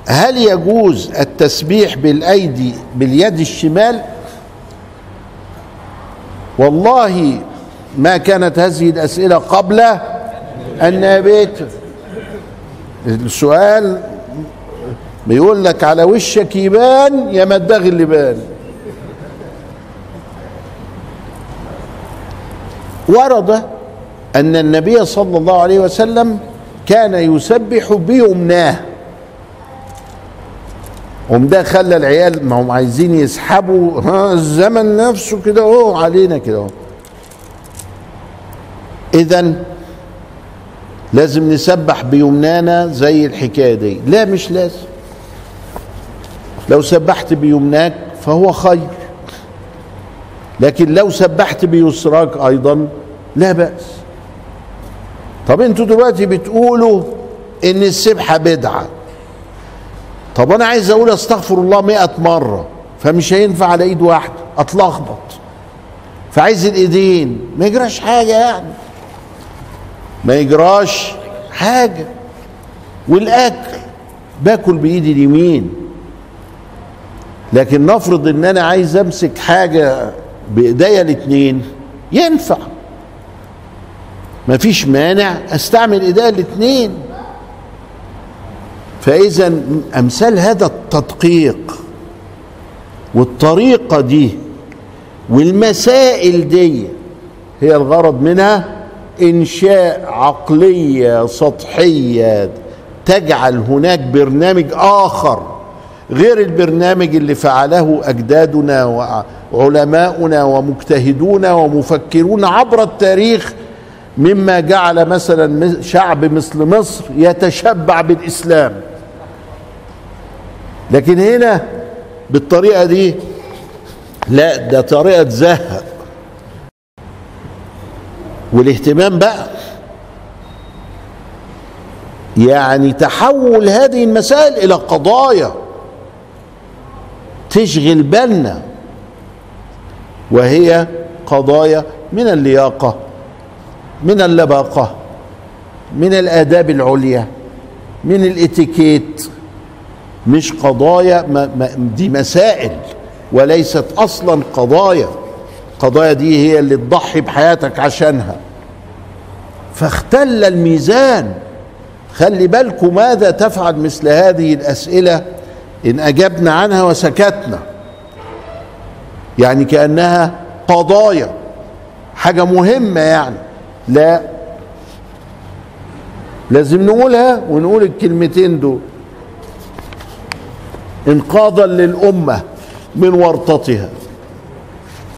هل يجوز التسبيح بالايدي باليد الشمال والله ما كانت هذه الاسئله قبل ان نبيت السؤال بيقول لك على وشك يبان يا مداغ اللي بان ورد ان النبي صلى الله عليه وسلم كان يسبح بيمناه وده خلى العيال ما هم عايزين يسحبوا ها الزمن نفسه كده اهو علينا كده اهو اذا لازم نسبح بيمنانا زي الحكايه دي لا مش لازم لو سبحت بيمناك فهو خير لكن لو سبحت بيسراك ايضا لا باس طب انتوا دلوقتي بتقولوا ان السبحه بدعه طب انا عايز اقول استغفر الله مئة مرة فمش هينفع على ايد واحدة اتلخبط فعايز الايدين ما يجراش حاجة يعني ما يجراش حاجة والاكل باكل بايدي اليمين لكن نفرض ان انا عايز امسك حاجة بايديا الاتنين ينفع مفيش مانع استعمل ايديا الاتنين فاذا امثال هذا التدقيق والطريقه دي والمسائل دي هي الغرض منها انشاء عقليه سطحيه تجعل هناك برنامج اخر غير البرنامج اللي فعله اجدادنا وعلماؤنا ومجتهدون ومفكرون عبر التاريخ مما جعل مثلا شعب مثل مصر يتشبع بالاسلام لكن هنا بالطريقه دي لا ده طريقه تزهق والاهتمام بقى يعني تحول هذه المسائل الى قضايا تشغل بالنا وهي قضايا من اللياقه من اللباقه من الاداب العليا من الاتيكيت مش قضايا ما ما دي مسائل وليست اصلا قضايا قضايا دي هي اللي تضحي بحياتك عشانها فاختل الميزان خلي بالكم ماذا تفعل مثل هذه الاسئله ان اجبنا عنها وسكتنا يعني كانها قضايا حاجه مهمه يعني لا لازم نقولها ونقول الكلمتين دول انقاذا للامه من ورطتها